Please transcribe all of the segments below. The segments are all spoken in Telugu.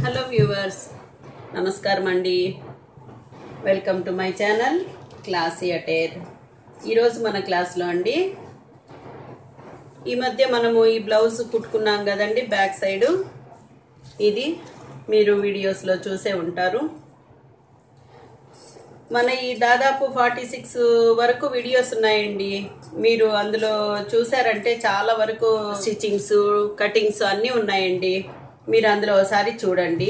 హలో వ్యూవర్స్ నమస్కారం అండి welcome to my channel classy attire ఈరోజు మన క్లాస్లో అండి ఈ మధ్య మనము ఈ బ్లౌజ్ కుట్టుకున్నాం కదండి బ్యాక్ సైడు ఇది మీరు వీడియోస్లో చూసే ఉంటారు మన ఈ దాదాపు ఫార్టీ సిక్స్ వరకు వీడియోస్ ఉన్నాయండి మీరు అందులో చూసారంటే చాలా వరకు స్టిచ్చింగ్స్ కటింగ్స్ అన్నీ ఉన్నాయండి మీరు అందులో ఒకసారి చూడండి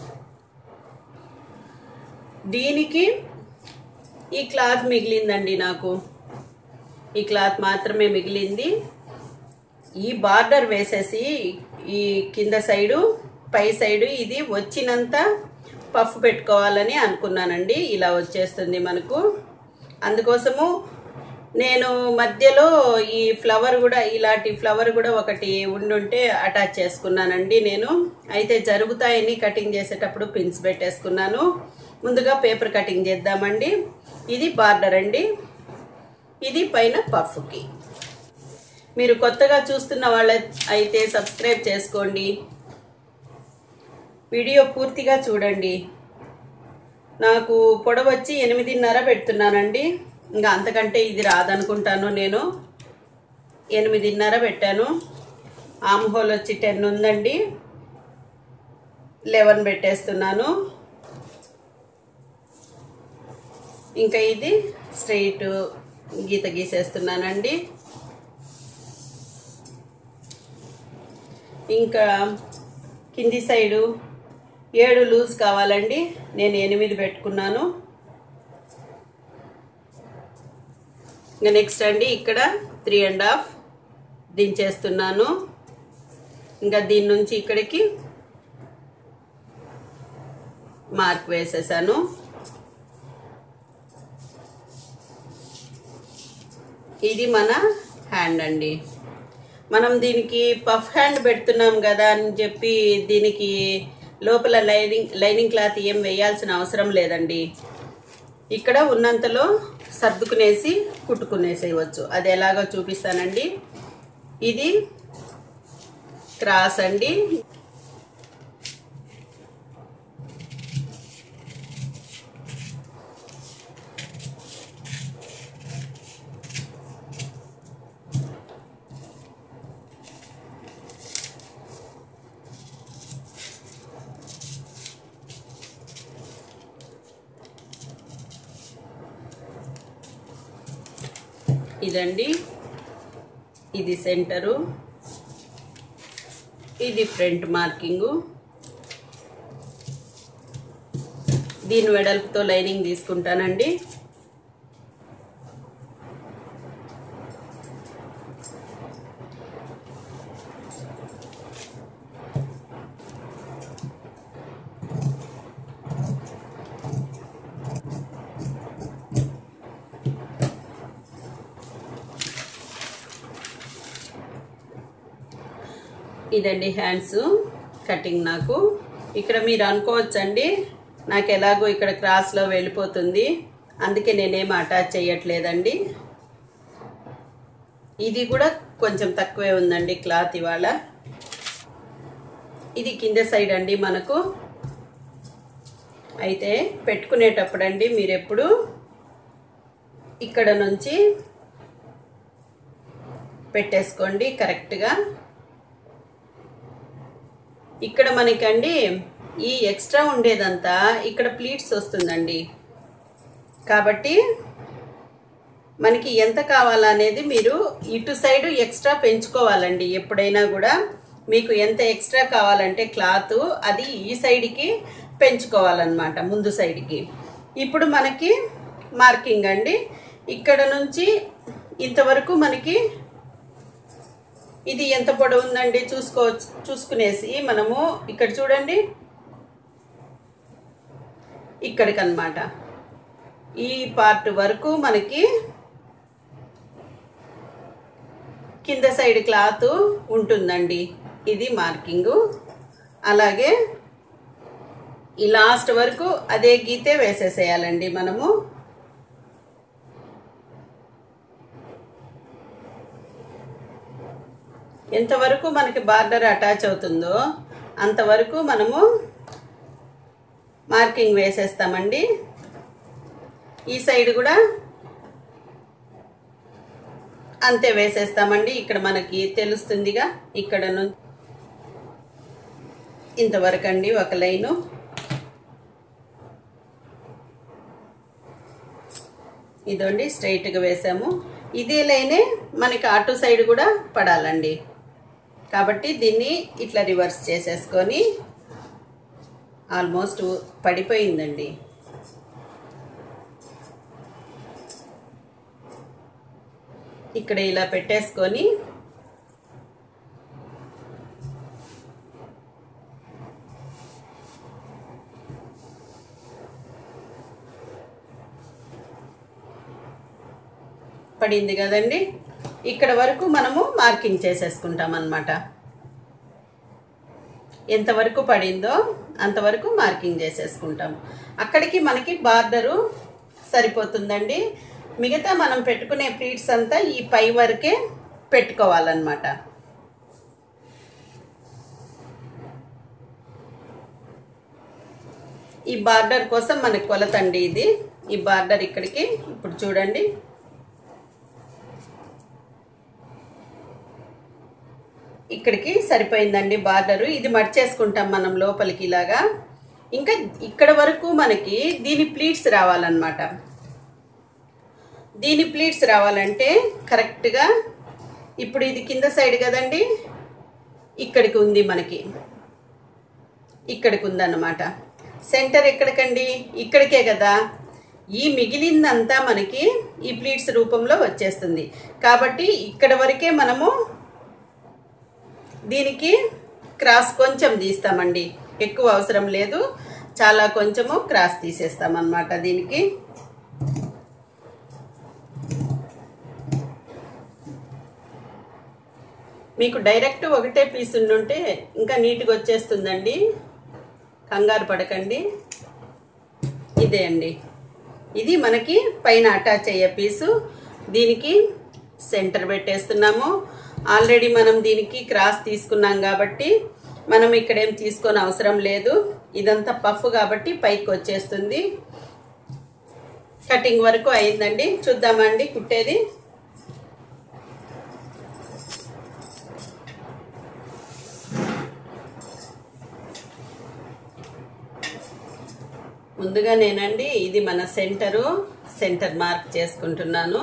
దీనికి ఈ క్లాత్ మిగిలిందండి నాకు ఈ క్లాత్ మాత్రమే మిగిలింది ఈ బార్డర్ వేసేసి ఈ కింద సైడు పై సైడు ఇది వచ్చినంత పఫ్ పెట్టుకోవాలని అనుకున్నానండి ఇలా వచ్చేస్తుంది మనకు అందుకోసము నేను మధ్యలో ఈ ఫ్లవర్ కూడా ఇలాంటి ఫ్లవర్ కూడా ఒకటి ఉండుంటే అటాచ్ చేసుకున్నానండి నేను అయితే జరుగుతాయని కటింగ్ చేసేటప్పుడు పిన్స్ పెట్టేసుకున్నాను ముందుగా పేపర్ కటింగ్ చేద్దామండి ఇది బార్డర్ అండి ఇది పైన పఫ్కి మీరు కొత్తగా చూస్తున్న వాళ్ళ అయితే సబ్స్క్రైబ్ చేసుకోండి వీడియో పూర్తిగా చూడండి నాకు పొడవు వచ్చి ఎనిమిదిన్నర పెడుతున్నానండి ఇంకా అంతకంటే ఇది రాదనుకుంటాను నేను ఎనిమిదిన్నర పెట్టాను ఆమ్ హోల్ వచ్చి టెన్ ఉందండి లెవెన్ పెట్టేస్తున్నాను ఇంకా ఇది స్ట్రైట్ గీత గీసేస్తున్నానండి ఇంకా కింది సైడు ఏడు లూజ్ కావాలండి నేను ఎనిమిది పెట్టుకున్నాను ఇంకా నెక్స్ట్ అండి ఇక్కడ త్రీ అండ్ హాఫ్ దించేస్తున్నాను ఇంకా దీని నుంచి ఇక్కడికి మార్క్ వేసేసాను ఇది మన హ్యాండ్ అండి మనం దీనికి పఫ్ హ్యాండ్ పెడుతున్నాం కదా అని చెప్పి దీనికి లోపల లైనింగ్ లైనింగ్ క్లాత్ ఏం వేయాల్సిన అవసరం లేదండి ఇక్కడ ఉన్నంతలో సర్దుకునేసి కుట్టుకునేసేయవచ్చు అది ఎలాగో చూపిస్తానండి ఇది క్రాస్ అండి ఇదండి ఇది సెంటరు ఇది ఫ్రంట్ మార్కింగు దీని వెడల్పుతో లైనింగ్ తీసుకుంటానండి ఇదండి హ్యాండ్స్ కటింగ్ నాకు ఇక్కడ మీరు అనుకోవచ్చండి నాకు ఎలాగో ఇక్కడ క్రాస్లో వెళ్ళిపోతుంది అందుకే నేనేం అటాచ్ చేయట్లేదండి ఇది కూడా కొంచెం తక్కువే ఉందండి క్లాత్ ఇవాళ ఇది కింద సైడ్ అండి మనకు అయితే పెట్టుకునేటప్పుడు అండి మీరు ఎప్పుడు ఇక్కడ నుంచి పెట్టేసుకోండి కరెక్ట్గా ఇక్కడ మనకండి ఈ ఎక్స్ట్రా ఉండేదంతా ఇక్కడ ప్లీట్స్ వస్తుందండి కాబట్టి మనకి ఎంత కావాలనేది మీరు ఇటు సైడు ఎక్స్ట్రా పెంచుకోవాలండి ఎప్పుడైనా కూడా మీకు ఎంత ఎక్స్ట్రా కావాలంటే క్లాత్ అది ఈ సైడ్కి పెంచుకోవాలన్నమాట ముందు సైడ్కి ఇప్పుడు మనకి మార్కింగ్ అండి ఇక్కడ నుంచి ఇంతవరకు మనకి ఇది ఎంత పొడవు ఉందండి చూసుకోవచ్చు చూసుకునేసి మనము ఇక్కడ చూడండి ఇక్కడికి అనమాట ఈ పార్ట్ వరకు మనకి కింద సైడ్ క్లాత్ ఉంటుందండి ఇది మార్కింగు అలాగే ఈ లాస్ట్ వరకు అదే గీతే వేసేసేయాలండి మనము ఎంతవరకు మనకి బార్డర్ అటాచ్ అవుతుందో అంతవరకు మనము మార్కింగ్ వేసేస్తామండి ఈ సైడ్ కూడా అంతే వేసేస్తామండి ఇక్కడ మనకి తెలుస్తుందిగా ఇక్కడ నుంచి ఇంతవరకు అండి ఒక లైను ఇదండి స్ట్రైట్గా వేసాము ఇదే లైనే మనకి అటు సైడ్ కూడా పడాలండి కాబట్టి దీన్ని ఇట్లా రివర్స్ చేసేసుకొని ఆల్మోస్ట్ పడిపోయిందండి ఇక్కడ ఇలా పెట్టేసుకొని పడింది కదండి ఇక్కడ వరకు మనము మార్కింగ్ చేసేసుకుంటాం అన్నమాట ఎంతవరకు పడిందో అంతవరకు మార్కింగ్ చేసేసుకుంటాం అక్కడికి మనకి బార్డరు సరిపోతుందండి మిగతా మనం పెట్టుకునే ప్లీట్స్ అంతా ఈ పై వరకే పెట్టుకోవాలన్నమాట ఈ బార్డర్ కోసం మనకి కొలత అండి ఇది ఈ బార్డర్ ఇక్కడికి ఇప్పుడు చూడండి ఇక్కడికి సరిపోయిందండి బార్డరు ఇది మడిచేసుకుంటాం మనం లోపలికి ఇలాగా ఇంకా ఇక్కడ వరకు మనకి దీని ప్లీట్స్ రావాలన్నమాట దీని ప్లీట్స్ రావాలంటే కరెక్ట్గా ఇప్పుడు ఇది కింద సైడ్ కదండి ఇక్కడికి ఉంది మనకి ఇక్కడికి ఉందన్నమాట సెంటర్ ఎక్కడికండి ఇక్కడికే కదా ఈ మిగిలిందంతా మనకి ఈ ప్లీట్స్ రూపంలో వచ్చేస్తుంది కాబట్టి ఇక్కడ వరకే మనము దీనికి క్రాస్ కొంచెం తీస్తామండి ఎక్కువ అవసరం లేదు చాలా కొంచెము క్రాస్ తీసేస్తాం అన్నమాట దీనికి మీకు డైరెక్ట్ ఒకటే పీస్ ఉండుంటే ఇంకా నీట్గా వచ్చేస్తుందండి కంగారు పడకండి ఇదే అండి ఇది మనకి పైన అటాచ్ అయ్యే పీసు దీనికి సెంటర్ పెట్టేస్తున్నాము ఆల్రెడీ మనం దీనికి క్రాస్ తీసుకున్నాం కాబట్టి మనం ఇక్కడ ఏం తీసుకొని అవసరం లేదు ఇదంతా పఫ్ కాబట్టి పైకి వచ్చేస్తుంది కటింగ్ వరకు అయిందండి చూద్దామండి కుట్టేది ముందుగా నేనండి ఇది మన సెంటరు సెంటర్ మార్క్ చేసుకుంటున్నాను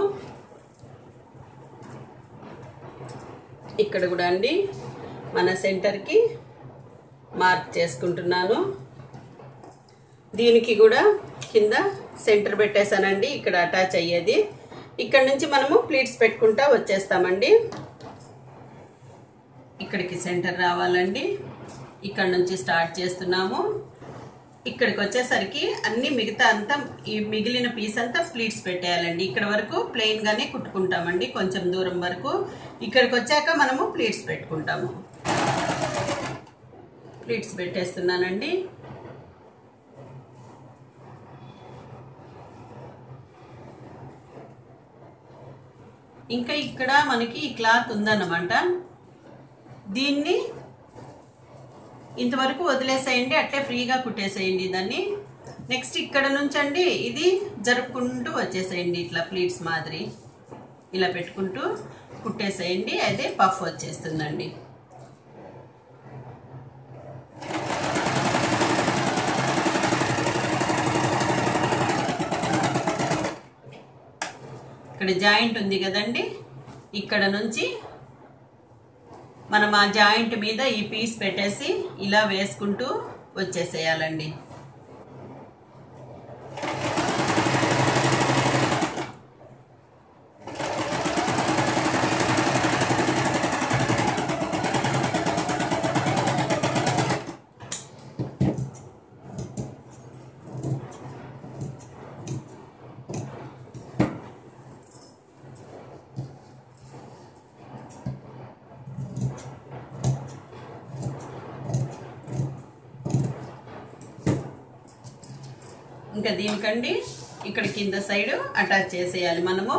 ఇక్కడ కూడా అండి మన సెంటర్కి మార్క్ చేసుకుంటున్నాను దీనికి కూడా కింద సెంటర్ పెట్టేశానండి ఇక్కడ అటాచ్ అయ్యేది ఇక్కడ నుంచి మనము ప్లీట్స్ పెట్టుకుంటా వచ్చేస్తామండి ఇక్కడికి సెంటర్ రావాలండి ఇక్కడ నుంచి స్టార్ట్ చేస్తున్నాము ఇక్కడికి వచ్చేసరికి అన్ని మిగతా అంతా ఈ మిగిలిన పీస్ అంతా ప్లీట్స్ పెట్టేయాలండి ఇక్కడ వరకు ప్లెయిన్గానే కుట్టుకుంటామండి కొంచెం దూరం వరకు ఇక్కడికి వచ్చాక మనము ప్లీట్స్ పెట్టుకుంటాము ప్లీట్స్ పెట్టేస్తున్నానండి ఇంకా ఇక్కడ మనకి ఈ క్లాత్ ఉందన్నమాట దీన్ని ఇంతవరకు వదిలేసేయండి అట్లే ఫ్రీగా కుట్టేసేయండి దాన్ని నెక్స్ట్ ఇక్కడ నుంచి అండి ఇది జరుపుకుంటూ వచ్చేసేయండి ఇట్లా ప్లీట్స్ మాదిరి ఇలా పెట్టుకుంటూ కుట్టేసేయండి అదే పఫ్ వచ్చేస్తుందండి ఇక్కడ జాయింట్ ఉంది కదండి ఇక్కడ నుంచి మనం ఆ జాయింట్ మీద ఈ పీస్ పెట్టేసి ఇలా వేసుకుంటూ వచ్చేసేయాలండి ఇంకా దీనికండి ఇక్కడ కింద సైడ్ అటాచ్ చేసేయాలి మనము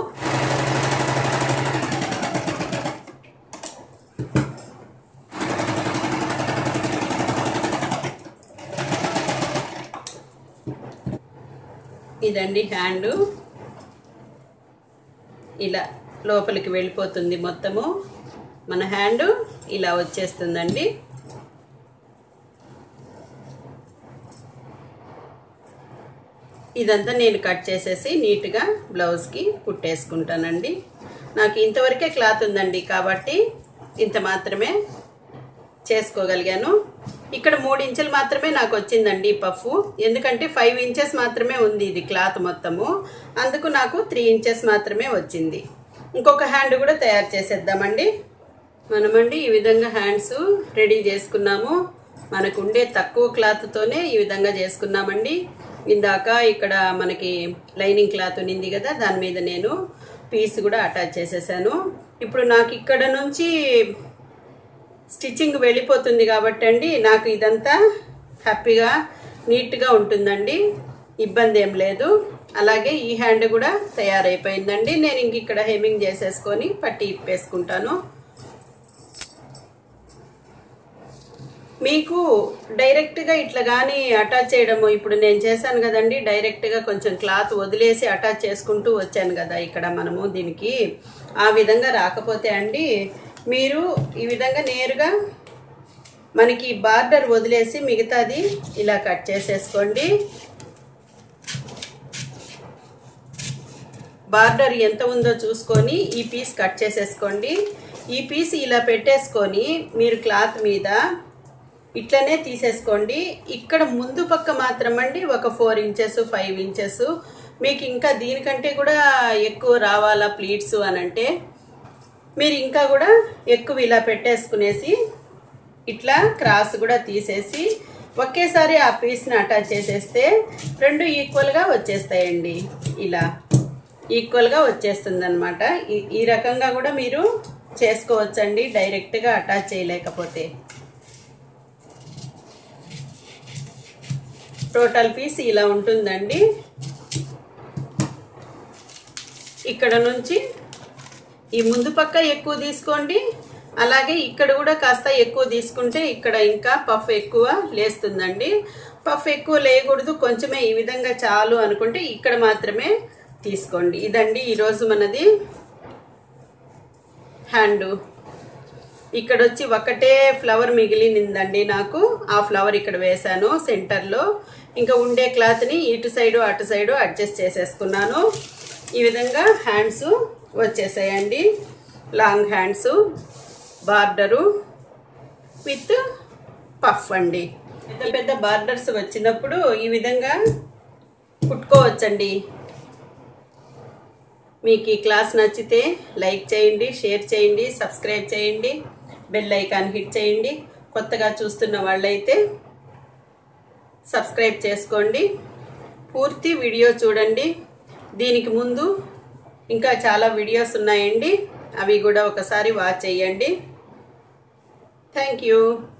ఇదండి హ్యాండు ఇలా లోపలికి వెళ్ళిపోతుంది మొత్తము మన హ్యాండ్ ఇలా వచ్చేస్తుందండి ఇదంతా నేను కట్ చేసేసి నీట్గా బ్లౌజ్కి కుట్టేసుకుంటానండి నాకు ఇంతవరకే క్లాత్ ఉందండి కాబట్టి ఇంత మాత్రమే చేసుకోగలిగాను ఇక్కడ మూడు ఇంచులు మాత్రమే నాకు వచ్చిందండి పఫ్ ఎందుకంటే ఫైవ్ ఇంచెస్ మాత్రమే ఉంది ఇది క్లాత్ మొత్తము అందుకు నాకు త్రీ ఇంచెస్ మాత్రమే వచ్చింది ఇంకొక హ్యాండ్ కూడా తయారు చేసేద్దామండి మనమండి ఈ విధంగా హ్యాండ్స్ రెడీ చేసుకున్నాము మనకు ఉండే తక్కువ క్లాత్తోనే ఈ విధంగా చేసుకున్నామండి ఇందాక ఇక్కడ మనకి లైనింగ్ క్లాత్ ఉన్నింది కదా దాని మీద నేను పీస్ కూడా అటాచ్ చేసేసాను ఇప్పుడు నాకు ఇక్కడ నుంచి స్టిచ్చింగ్ వెళ్ళిపోతుంది కాబట్టి అండి నాకు ఇదంతా హ్యాపీగా నీట్గా ఉంటుందండి ఇబ్బంది ఏం లేదు అలాగే ఈ హ్యాండ్ కూడా తయారైపోయిందండి నేను ఇంక ఇక్కడ హెమింగ్ చేసేసుకొని పట్టి ఇప్పేసుకుంటాను మీకు డైరెక్ట్గా ఇట్లా కానీ అటాచ్ చేయడము ఇప్పుడు నేను చేశాను కదండి డైరెక్ట్గా కొంచెం క్లాత్ వదిలేసి అటాచ్ చేసుకుంటూ వచ్చాను కదా ఇక్కడ మనము దీనికి ఆ విధంగా రాకపోతే అండి మీరు ఈ విధంగా నేరుగా మనకి బార్డర్ వదిలేసి మిగతాది ఇలా కట్ చేసేసుకోండి బార్డర్ ఎంత ఉందో చూసుకొని ఈ పీస్ కట్ చేసేసుకోండి ఈ పీస్ ఇలా పెట్టేసుకొని మీరు క్లాత్ మీద ఇట్లనే తీసేసుకోండి ఇక్కడ ముందు పక్క మాత్రం అండి ఒక ఫోర్ ఇంచెస్ ఫైవ్ ఇంచెస్ మీకు ఇంకా దీనికంటే కూడా ఎక్కువ రావాలా ప్లీట్స్ అని అంటే మీరు ఇంకా కూడా ఎక్కువ ఇలా పెట్టేసుకునేసి ఇట్లా క్రాస్ కూడా తీసేసి ఒకేసారి ఆ పీస్ని అటాచ్ చేసేస్తే రెండు ఈక్వల్గా వచ్చేస్తాయండి ఇలా ఈక్వల్గా వచ్చేస్తుంది అనమాట ఈ రకంగా కూడా మీరు చేసుకోవచ్చండి డైరెక్ట్గా అటాచ్ చేయలేకపోతే టోటల్ పీస్ ఇలా ఉంటుందండి ఇక్కడ నుంచి ఈ ముందు పక్క ఎక్కువ తీసుకోండి అలాగే ఇక్కడ కూడా కాస్త ఎక్కువ తీసుకుంటే ఇక్కడ ఇంకా పఫ్ ఎక్కువ లేస్తుందండి పఫ్ ఎక్కువ లేకూడదు కొంచెమే ఈ విధంగా చాలు అనుకుంటే ఇక్కడ మాత్రమే తీసుకోండి ఇదండి ఈరోజు మనది హ్యాండ్ ఇక్కడ వచ్చి ఒకటే ఫ్లవర్ మిగిలిందండి నాకు ఆ ఫ్లవర్ ఇక్కడ వేశాను సెంటర్లో ఇంకా ఉండే క్లాత్ని ఇటు సైడు అటు సైడు అడ్జస్ట్ చేసేసుకున్నాను ఈ విధంగా హ్యాండ్స్ వచ్చేసాయండి long hands border with puff అండి పెద్ద పెద్ద బార్డర్స్ వచ్చినప్పుడు ఈ విధంగా కుట్టుకోవచ్చండి మీకు ఈ క్లాస్ నచ్చితే లైక్ చేయండి షేర్ చేయండి సబ్స్క్రైబ్ చేయండి బెల్ ఐకాన్ హిట్ చేయండి కొత్తగా చూస్తున్న వాళ్ళైతే సబ్స్క్రైబ్ చేసుకోండి పూర్తి వీడియో చూడండి దీనికి ముందు ఇంకా చాలా వీడియోస్ ఉన్నాయండి అవి కూడా ఒకసారి వాచ్ చేయండి థ్యాంక్ యూ